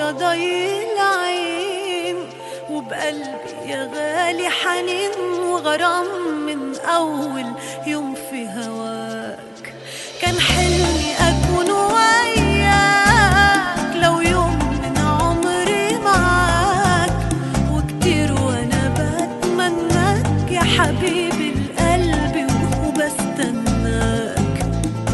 ضي العين وبقلبي يا غالي حنين وغرام من أول يوم في هواك كان حلمي أكون وياك لو يوم من عمري معاك وكتير وأنا بتمناك يا حبيبي القلب وبستناك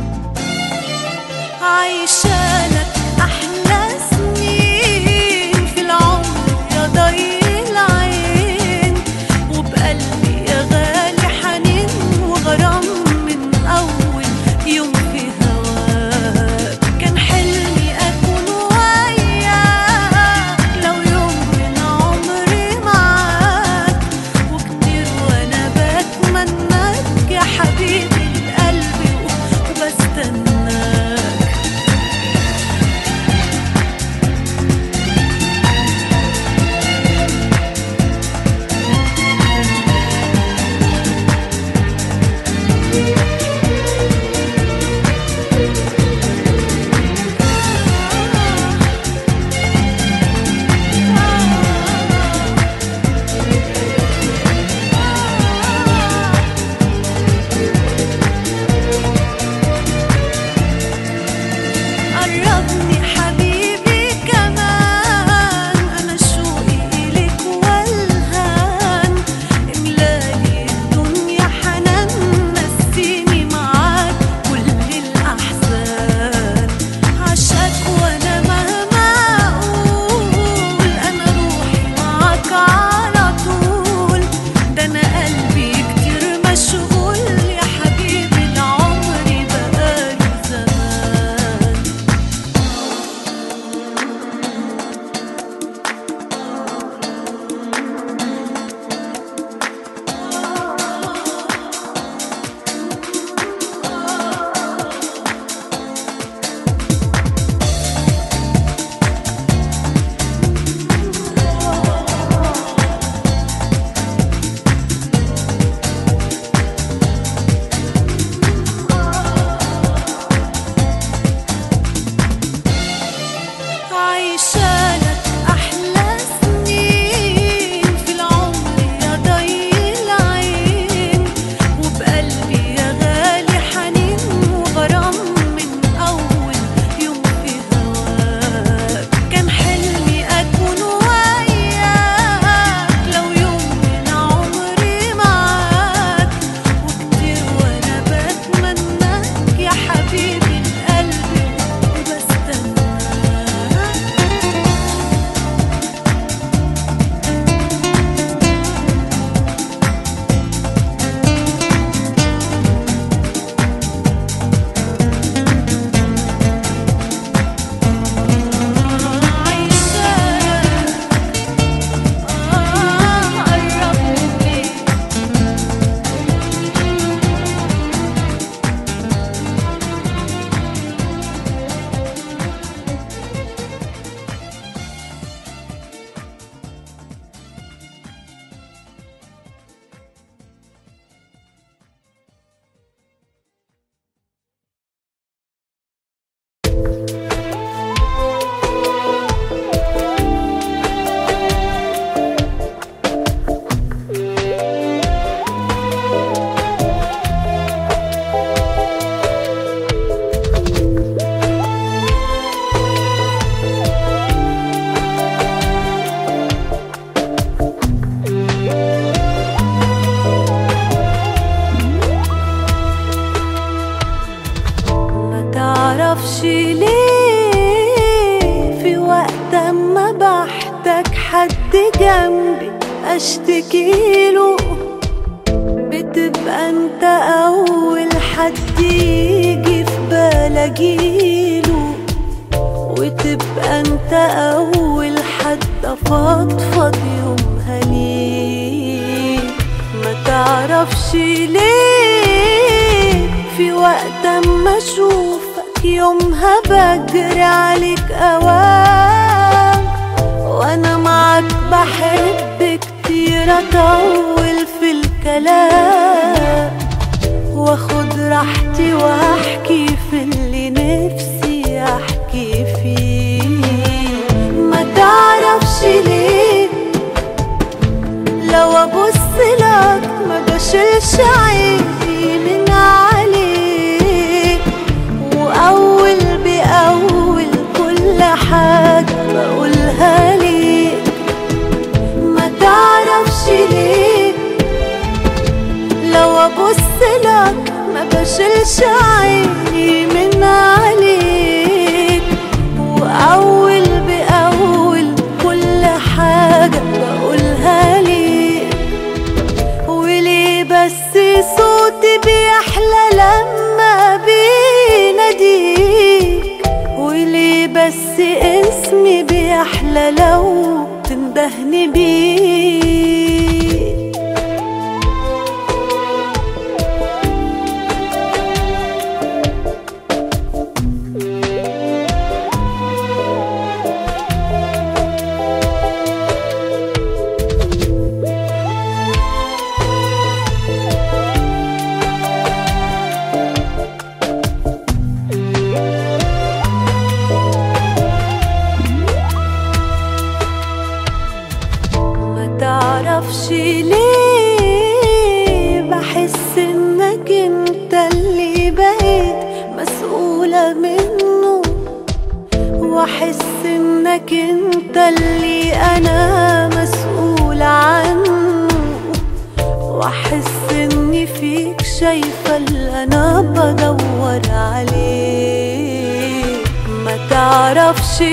عايشالك أحلى سنين في العمر يا ضي العين وبقلبي يا غالي حنين وغرام من أول يوم في هواك كان حلمي أكون وياك لو يوم من عمري معاك وكتير وأنا بتمناك يا حبيبي القلب وبستناك قربني حبيبي كمان أنا شوقي إليك والهان إملالي الدنيا حنان نسيني معاك كل الأحزان عشاك وأنا مهما أقول أنا روحي معاك على طول ده أنا قلبي كتير مشغول يا حبيبي العمر بقاله زمان عايشالك أحلى سنين في العمر يا ضي العين وبقلبي يا غالي حنين وغرام من أول يوم في هواك كان حلمي أكون وياك لو يوم من عمري معاك وكتير وأنا بتمناك يا حبيبي القلب وبستناك عايشالك آه قربني ما تعرفش ليه في وقت ما بحتاج حد جنبي اشتكيله بتبقى انت اول حد يجي في بالي اجيله وتبقى انت اول حد افضفض يومها ليه ما تعرفش ليه في وقت اما اشوفك يومها بجري عليك اوام وانا معاك بحب كتير اطول في الكلام واخد راحتي واحكي في اللي نفسي احكي فيه ما ابص لك ما بشيلش عيني من عليك واول باول كل حاجه بقولها ليك ما تعرفش ليه لو ابص لك ما بشيلش عيني من عليك واول باول كل حاجه بقولها ليك وليه بس صوتي بيحلى لما بيناديك وليه بس اسمي بيحلى لو تندهني بيه ما تعرفش ليه بحس انك انت اللي بقيت مسؤولة منه واحس انك انت اللي انا مسؤولة عنه واحس اني فيك شايفة اللي انا بدور عليه ما تعرفش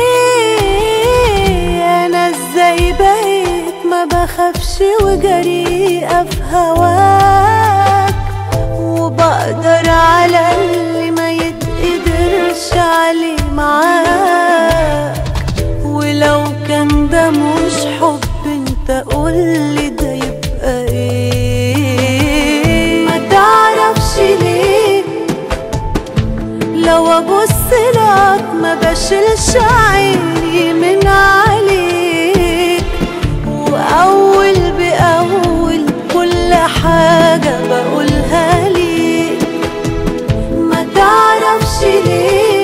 ليه انا ازاي بقيت ما بخافش وجريئة في هواك وبقدر على اللي ما يتقدرش عليه معاك ولو كان ده مش حب انت قولي ده يبقى ايه ما تعرفش ليه لو ابص لك ما بشيلش عيني من عليك واول باول كل حاجه بقولها ليك ما تعرفش ليه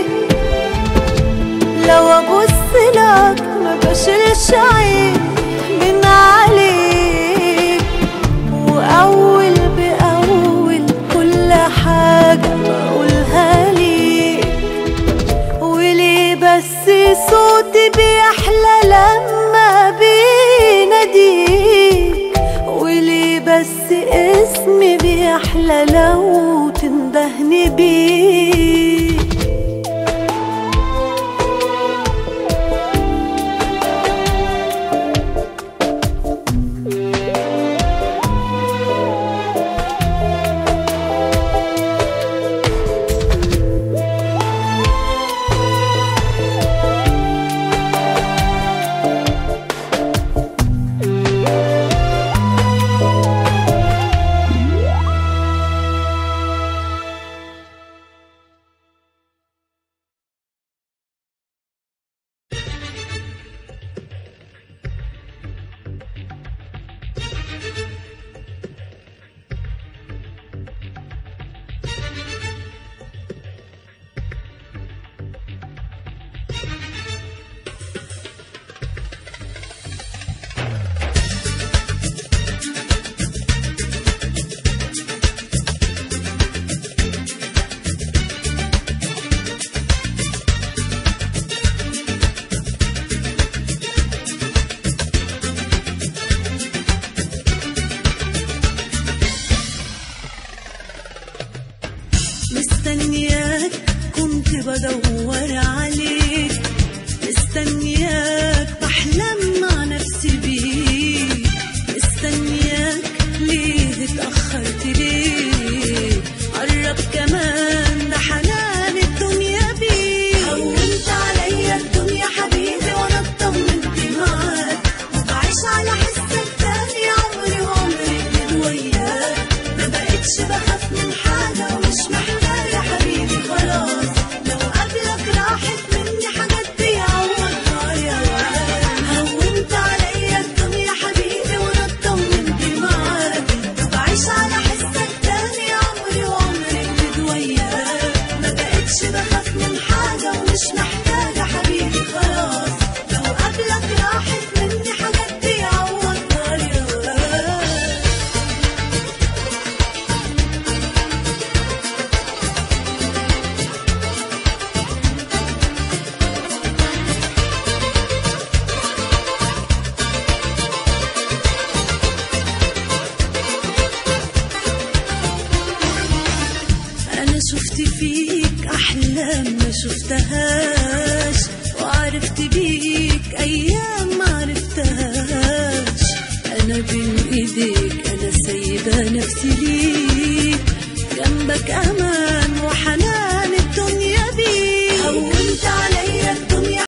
لو ابص لك ما بشيلش عيني من عليك واول باول كل حاجه بقولها ليك وليه بس صوتي بيحلى لما بيناديك وليه بس اسمي بيحلى لو تندهني بيه شفت فيك أحلام ما شفتهاش وعرفت بيك أيام ما عرفتهاش أنا بين إيديك أنا سايبة نفسي ليك جنبك أمان